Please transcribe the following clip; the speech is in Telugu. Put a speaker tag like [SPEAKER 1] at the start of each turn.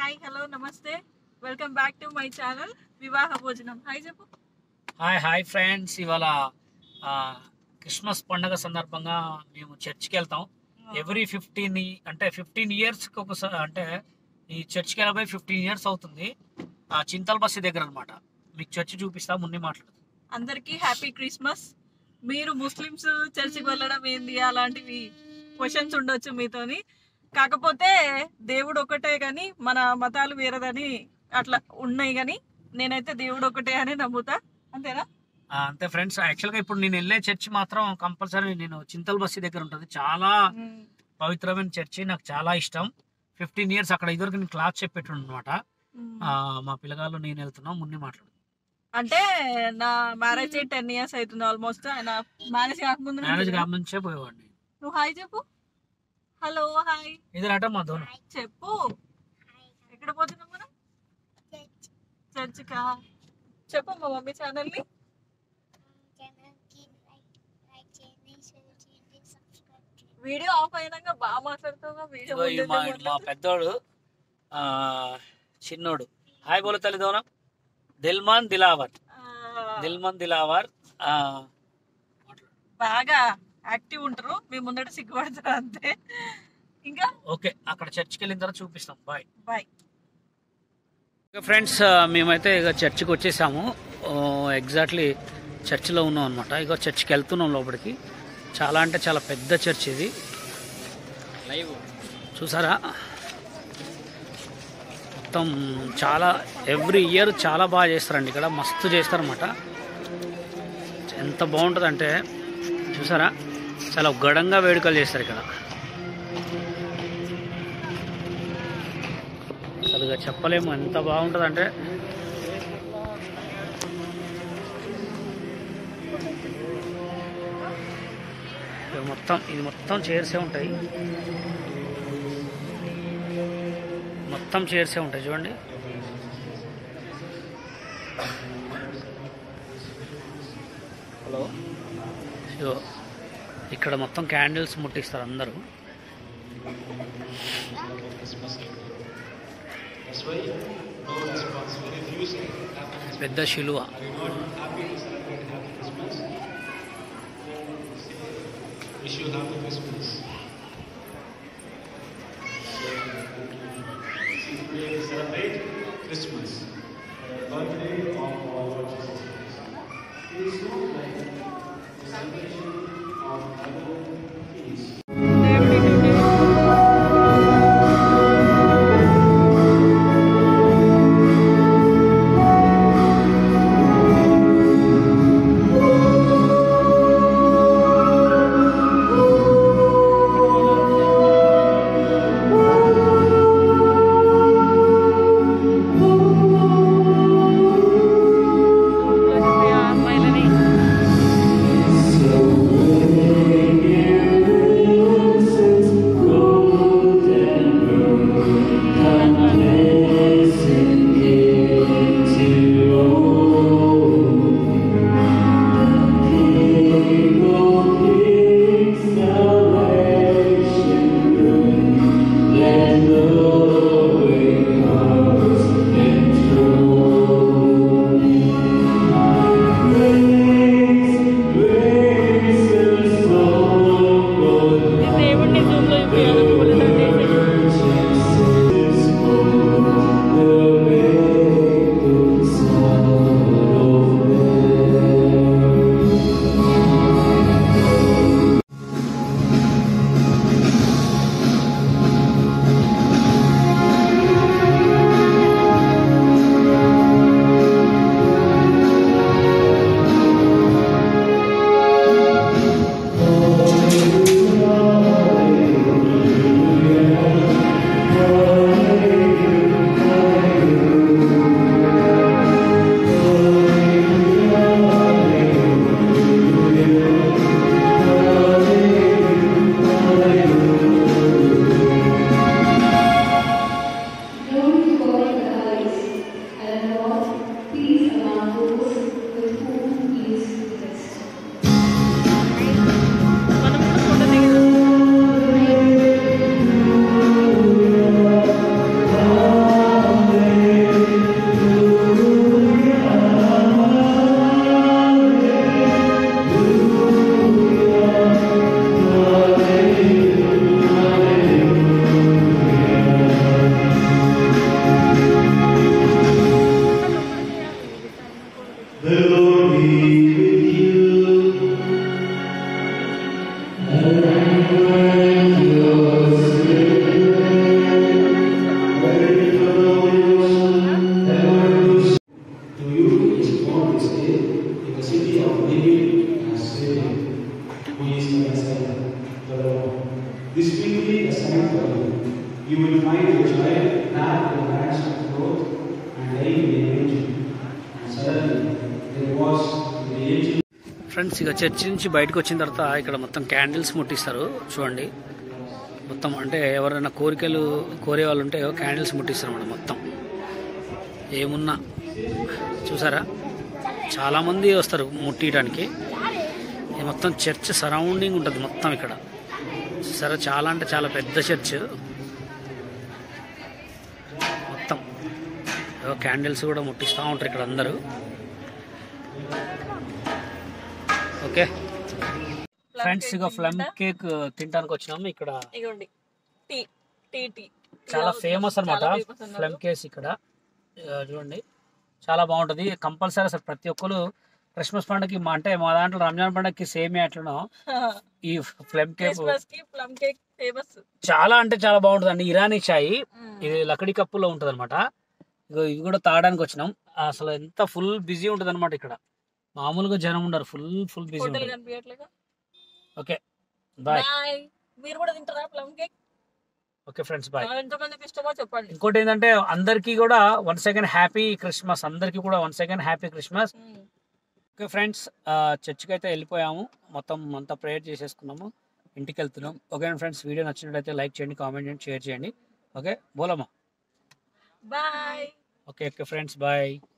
[SPEAKER 1] హాయ్ హలో నమస్తే welcome back to my channel వివాహ భోజనం హాయ్ చెప్పు
[SPEAKER 2] హాయ్ హాయ్ ఫ్రెండ్స్ ఇవాళ ఆ, క్రిస్మస్ పండగ సందర్భంగా మేము చర్చ్కి వెళ్తాం ఎవ్రీ ఫిఫ్టీన్ అంటే ఫిఫ్టీన్ ఇయర్స్కి ఒకసారి అంటే ఈ చర్చ్కి వెళ్ళబోయి ఫిఫ్టీన్ ఇయర్స్ అవుతుంది ఆ చింతల్ బస్సు దగ్గర అనమాట మీకు చర్చ్ చూపిస్తా ముందే మాట్లాడు
[SPEAKER 1] అందరికీ హ్యాపీ క్రిస్మస్ మీరు ముస్లిమ్స్ చర్చికి వెళ్ళడం ఏంది అలాంటివి క్వశ్చన్స్ ఉండొచ్చు మీతోని కాకపోతే దేవుడు ఒకటే కానీ మన మతాలు వేరేదని అట్లా ఉన్నాయి కానీ నేనైతే దేవుడు ఒకటే అని నమ్ముతా అంతేనా
[SPEAKER 2] ఆ, అంతే ఫ్రెండ్స్ యాక్చువల్గా ఇప్పుడు నేను వెళ్ళే చర్చ్ మాత్రం కంపల్సరీ నేను చింతల్ బస్సు దగ్గర ఉంటుంది చాలా పవిత్రమైన చర్చి నాకు చాలా ఇష్టం ఫిఫ్టీన్ ఇయర్స్ అక్కడ ఇదివరకు నేను క్లాస్ చెప్పేటప్పుడు అనమాట మా పిల్లగాళ్ళు నేను వెళ్తున్నాం ముందే మాట్లాడు
[SPEAKER 1] అంటే నా మ్యారేజ్ టెన్ ఇయర్స్ అవుతుంది ఆల్మోస్ట్ ఆయన మ్యారేజ్ కాకముందు నుంచి
[SPEAKER 2] మ్యారేజ్
[SPEAKER 1] కదా?
[SPEAKER 2] కాక నుంచే పోయేవాడిని
[SPEAKER 1] నువ్వు హాయ్ చెప్పు హలో హాయ్
[SPEAKER 2] ఇదిరాట మా ధోని
[SPEAKER 1] చెప్పు ఎక్కడ పోతున్నాం మనం చర్చికా చెప్పు మా మమ్మీ ఛానల్ ని వీడియో ఆఫ్ అయినాక బాగా మాట్లాడుతావుగా వీడియో
[SPEAKER 2] ఇదిగో ఈ మా మా పెద్దోడు ఆ చిన్నోడు హాయ్ బోలు తల్లి దోనం దిల్మాన్ దిలావర్ దిల్మాన్ దిలావర్ ఆ,
[SPEAKER 1] బాగా యాక్టివ్ ఉంటారు మీ ముందట సిగ్గుపడతారు అంతే ఇంకా
[SPEAKER 2] ఓకే అక్కడ చర్చ్కి వెళ్ళిన తర్వాత చూపిస్తాం బాయ్
[SPEAKER 1] బాయ్
[SPEAKER 2] ఫ్రెండ్స్ మేమైతే ఇక చర్చికి వచ్చేసాము ఎగ్జాక్ట్లీ చర్చిలో ఉన్నాం అనమాట ఇక చర్చికి వెళ్తున్నాం లోపలికి చాలా అంటే చాలా పెద్ద చర్చ్ ఇది లైవ్ చూసారా మొత్తం చాలా ఎవ్రీ ఇయర్ చాలా బాగా చేస్తారండి ఇక్కడ మస్తు చేస్తారన్నమాట ఎంత బాగుంటుందంటే చూసారా చాలా గడంగా వేడుకలు చేస్తారు ఇక్కడ అసలు ఇక చెప్పలేము ఎంత బాగుంటుందంటే ఇక మొత్తం ఇది మొత్తం చైర్సే ఉంటాయి మొత్తం చైర్సే ఉంటాయి చూడండి హలో సో ఇక్కడ మొత్తం క్యాండిల్స్ ముట్టిస్తారు అందరూ పెద్ద శిలువ
[SPEAKER 1] అమ్మాయిలని
[SPEAKER 3] To you is born this day in the city of David and Savior, who is the Messiah, the Lord. This will be a sign for you. You will find a child wrapped in rags of cloth and lying in a manger. And suddenly there was in the angel
[SPEAKER 2] friends ఇక చర్చి నుంచి బయటకు వచ్చిన తర్వాత ఇక్కడ మొత్తం క్యాండిల్స్ ముట్టిస్తారు చూడండి మొత్తం అంటే ఎవరైనా కోరికలు కోరే వాళ్ళు ఉంటే క్యాండిల్స్ ముట్టిస్తారు అన్నమాట మొత్తం ఏమున్నా చూసారా చాలామంది వస్తారు ముట్టియడానికి ఇది మొత్తం చర్చ్ సరౌండింగ్ ఉంటుంది మొత్తం ఇక్కడ సరే చాలా అంటే చాలా పెద్ద చర్చ్ మొత్తం ఏవో క్యాండిల్స్ కూడా ముట్టిస్తూ ఉంటారు ఇక్కడ అందరూ ఓకే ఫ్రెండ్స్ ఇక ఫ్లమ్ కేక్ తినడానికి వచ్చినాము ఇక్కడ
[SPEAKER 1] ఇగోండి టీ టీ టీ
[SPEAKER 2] చాలా ఫేమస్ అన్నమాట
[SPEAKER 1] చాలా famous అన్నారు.
[SPEAKER 2] ఫ్లమ్ కేక్ ఇక్కడ ఆ, చూడండి చాలా బాగుంటది కంపల్సరీ అసలు ప్రతి ఒక్కరు క్రిస్మస్ పండుగకి మా అంటే మా దాంట్లో రంజాన్ పండుగకి సేమ్ ఎట్లనో ఈ ఫ్లమ్ కేక్
[SPEAKER 1] క్రిస్మస్ కి ప్లమ్ కేక్ ఫేమస్
[SPEAKER 2] చాలా అంటే చాలా బాగుంటుంది అండి ఇరానీ చాయ్ ఇది లకడీ కప్పులో ఉంటుంది అనమాట ఇగో ఇది కూడా తాగడానికి వచ్చినాం అసలు ఎంత ఫుల్ బిజీ ఉంటుంది అనమాట ఇక్కడ మామూలుగా జనం ఉండరు ఫుల్ ఫుల్ బిజీ
[SPEAKER 1] హోటల్
[SPEAKER 2] ఉంటుంది
[SPEAKER 1] కనిపించట్లేగా
[SPEAKER 2] ఓకే బాయ్
[SPEAKER 1] బాయ్ మీరు కూడా తింటారా plum cake
[SPEAKER 2] okay friends bye
[SPEAKER 1] ఎంతమందికి ఇష్టమో చెప్పండి
[SPEAKER 2] ఇంకోటి ఏంటంటే అందరికీ కూడా వన్ సెకండ్ హ్యాపీ క్రిస్మస్ అందరికీ కూడా one second happy Christmas
[SPEAKER 1] hmm.
[SPEAKER 2] Okay friends చర్చ్కి అయితే వెళ్ళిపోయాము మొత్తం అంతా ప్రేయర్ చేసేసుకున్నాము ఇంటికి వెళ్తున్నాం ఓకే ఫ్రెండ్స్ వీడియో నచ్చినట్లయితే లైక్ చేయండి కామెంట్ చేయండి షేర్ చేయండి ఓకే బోలమ్మా
[SPEAKER 1] bye
[SPEAKER 2] okay okay friends bye